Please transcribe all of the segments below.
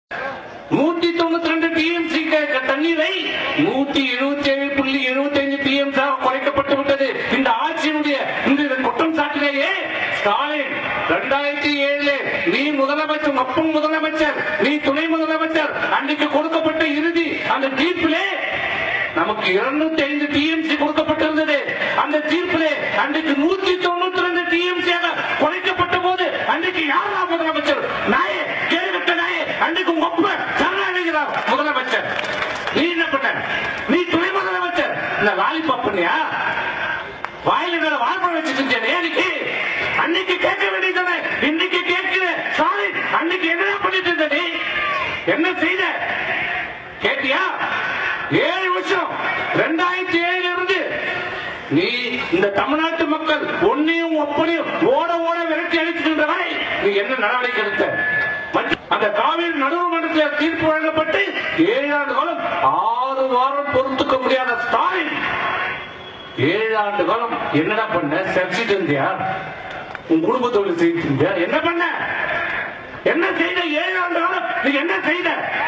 நூத்தி தொண்ணூத்தி ரெண்டு டிஎம்சி தண்ணீரை நூத்தி எழுபத்தி ஏழு புள்ளி எழுபத்தி ஐந்து டிஎம்சி குறைக்கப்பட்டு விட்டது இந்த ஆட்சியினுடைய இந்த குற்றம் சாட்டிலேயே ஸ்டாலின் ரெண்டாயிரத்தி ஏழுல நீ முதலமைச்சர் அப்பன் முதலமைச்சர் நீ துணை முதலமைச்சர் அன்றைக்கு கொடுக்கப்பட்ட இறுதி அந்த தீர்ப்பிலே நமக்கு இருநூத்தி ஐந்து டிஎம்சி கொடுக்கப்பட்டிருந்தது அந்த தீர்ப்பிலே அன்றைக்கு நூத்தி தொண்ணூத்தி ரெண்டு டிஎம்சி குறைக்கப்பட்ட போது அன்றைக்கு யாரா முதலமைச்சர் நாயே கேள்விப்பட்ட நாயே அன்றைக்கு உங்க அப்ப சரணாகிறார் முதலமைச்சர் நீ என்ன பண்ண நீ துணை முதலமைச்சர் இந்த லாலிபாப் பண்ணியா வாயில மேல வாய்ப்பு வச்சுட்டு இருந்தேனே அன்னைக்கு அன்னைக்கு கேட்க வேண்டியதானே இன்னைக்கு கேட்கிற சாரி அன்னைக்கு என்ன பண்ணிட்டு இருந்த நீ என்ன செய்த கேட்டியா ஏழு வருஷம் ரெண்டாயிரத்தி ஏழுல இருந்து நீ இந்த தமிழ்நாட்டு மக்கள் ஒன்னையும் ஒப்பனையும் ஓட ஓட விரட்டி அடிக்கின்ற வரை நீ என்ன நடவடிக்கை எடுத்த மற்ற- அந்த காவிரி நடுவர்மன்றத்தில் தீர்ப்பு வழங்கப்பட்டு ஏழு ஆண்டு காலம் ஆறு வாரம் பொறுத்துக்க முடியாத ஸ்டாலின் ஏழு ஆண்டு காலம் என்னடா பண்ண செப்சிட்டு இருந்தியா உன் குடும்ப தொழில் செய்து இருந்தியா என்ன பண்ண என்ன செய்த ஏழு ஆண்டு காலம் நீ என்ன செய்த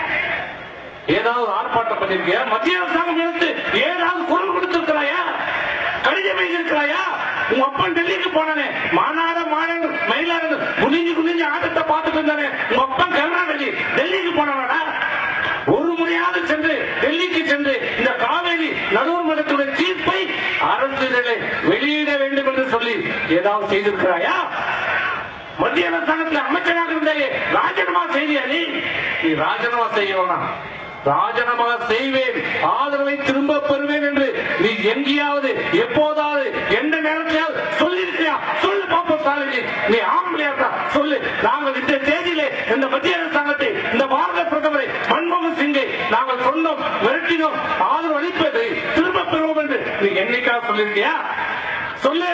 ஏதாவது ஆர்ப்பாட்டம் பண்ணிருக்கியா மத்திய அரசாங்கம் எடுத்து ஏதாவது குரல் கொடுத்திருக்கிறாயா கடிதம் எழுதியிருக்கிறாயா உங்க அப்பன் டெல்லிக்கு போனானே மாநாட மாநில மயிலாடு குனிஞ்சு குனிஞ்சு ஆட்டத்தை பார்த்துட்டு இருந்தானே உங்க அப்பன் கருணாநிதி டெல்லிக்கு போனானடா ஒரு முறையாவது சென்று டெல்லிக்கு சென்று இந்த காவேரி நடுவர் மன்றத்துடைய தீர்ப்பை அரசியலை வெளியிட வேண்டும் என்று சொல்லி ஏதாவது செய்திருக்கிறாயா மத்திய அரசாங்கத்தில் அமைச்சராக இருந்தாயே ராஜினாமா செய்தியா நீ நீ ராஜினாமா செய்யணும் ராஜினாமா செய்வேன் ஆதரவை திரும்ப பெறுவேன் என்று நீ எங்கேயாவது எப்போதாவது எந்த நேரத்திலாவது சொல்லியிருக்கியா சொல்லு பாப்போம் ஸ்டாலின் நீ ஆம்பளையா இருந்தா சொல்லு நாங்கள் இந்த தேதியிலே இந்த மத்திய அரசாங்கத்தை இந்த பாரத பிரதமரை மன்மோகன் சிங்கை நாங்கள் சொன்னோம் விரட்டினோம் ஆதரவு அளிப்பதை திரும்ப பெறுவோம் என்று நீ என்னைக்காவது சொல்லியிருக்கியா சொல்லு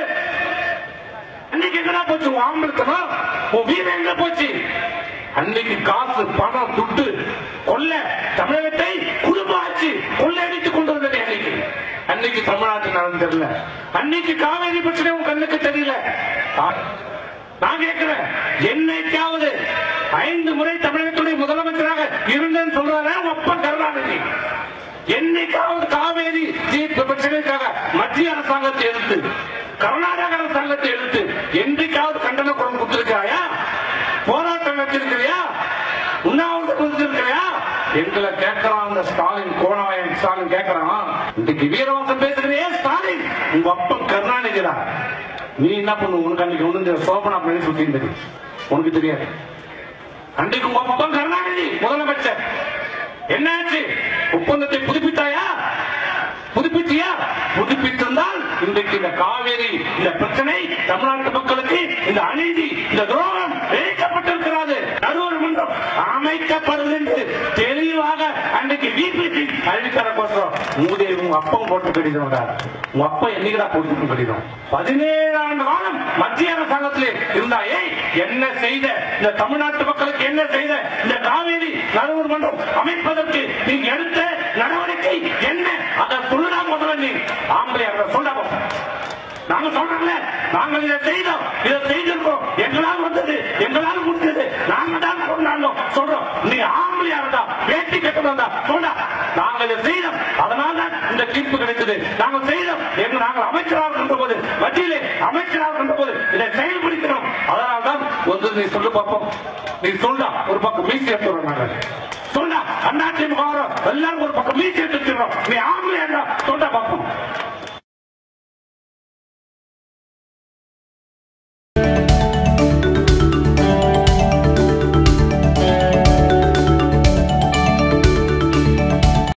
அன்னைக்கு எங்கடா போச்சு உன் ஆம்பளத்தனம் உன் வீரம் எங்க போச்சு அன்னைக்கு காசு பணம் துட்டு கொள்ள தமிழகத்தை குடும்ப ஆட்சி கொள்ளையடித்துக் கொண்டு வந்தது அன்னைக்கு அன்னைக்கு தமிழ்நாட்டு நலன் தெரியல அன்னைக்கு காவேரி பிரச்சனை உன் கண்ணுக்கு தெரியல ஆ- நான் கேட்கிறேன் என்னைக்காவது ஐந்து முறை தமிழகத்துடைய முதலமைச்சராக இருந்தேன்னு சொல்றாரு உன் அப்பன் கருணாநிதி என்னைக்காவது காவேரி தீர்ப்பு பிரச்சனைக்காக மத்திய அரசாங்கத்தை எடுத்து கர்நாடக அரசாங்கத்தை எடுத்து என்றைக்காவது கண்டன குரல் கொடுத்திருக்கிறாயா போராட்டம் வச்சிருக்கிறியா உண்ணாவிரதம் கொடுத்திருக்கிறியா எங்களை கேட்கறான் அந்த ஸ்டாலின் கோணாயன் ஸ்டாலின் கேட்கறான் இன்னைக்கு வீரவாசம் பேசுறியே ஸ்டாலின் உங்க அப்பன் கருணாநிதிடா நீ என்ன பண்ணுவ உனக்கு அன்னைக்கு ஒண்ணு இந்த சோபனா பண்ணி சுத்தி இருந்தது உனக்கு தெரியாது அன்றைக்கு உங்க அப்பன் கருணாநிதி முதலமைச்சர் என்னாச்சு ஒப்பந்தத்தை புதுப்பித்தாயா புதுப்பித்தியா புதுப்பித்திருந்தால் இன்றைக்கு இந்த காவேரி இந்த பிரச்சனை தமிழ்நாட்டு மக்களுக்கு இந்த அநீதி இந்த துரோகம் இழைக்கப்பட்டிருக்கிறது நடுவர் மன்றம் அமைக்கப்படுது என்று தெளிவாக அன்றைக்கு விபிசி அறிவித்தரக்கோசரம் உங்களுடைய உங்க அப்பம் போட்டு கடிதம் உங்க அப்பா என்னைக்குடா போட்டு கடிதம் பதினேழு ஆண்டு காலம் மத்திய அரசாங்கத்திலே இருந்தாயே என்ன செய்த இந்த தமிழ்நாட்டு மக்களுக்கு என்ன செய்த இந்த காவேரி நடுவர் மன்றம் அமைப்பதற்கு நீங்க எடுத்த நடவடிக்கை என்ன அதை சொல்லுடா முதல்ல நீ ஆம்பளை அதை சொல்லாம நாங்க சொல்றோம்ல நாங்கள் இதை செய்தோம் இதை செய்திருக்கோம் எங்களால் வந்தது எங்களால் முடிஞ்சது நாங்க தான் கொண்டாண்டோம் சொல்றோம் நீ ஆம்பளையா இருந்தா வேட்டி கட்டணும் இருந்தா சொல்றா நாங்கள் இதை செய்தோம் அதனால தான் இந்த தீர்ப்பு கிடைத்தது நாங்கள் செய்தோம் எங்க நாங்கள் அமைச்சராக இருந்த போது வட்டியிலே அமைச்சராக இருந்த போது இதை செயல்படுத்தினோம் அதனால தான் வந்து நீ சொல்லு பார்ப்போம் நீ சொல்றா ஒரு பக்கம் மீசி எடுத்துறோம் நாங்கள் சொல்றா அண்ணா திமுக எல்லாரும் ஒரு பக்கம் மீசி எடுத்துக்கிறோம் நீ ஆம்பளையா இருந்தா சொல்றா பார்ப்போம்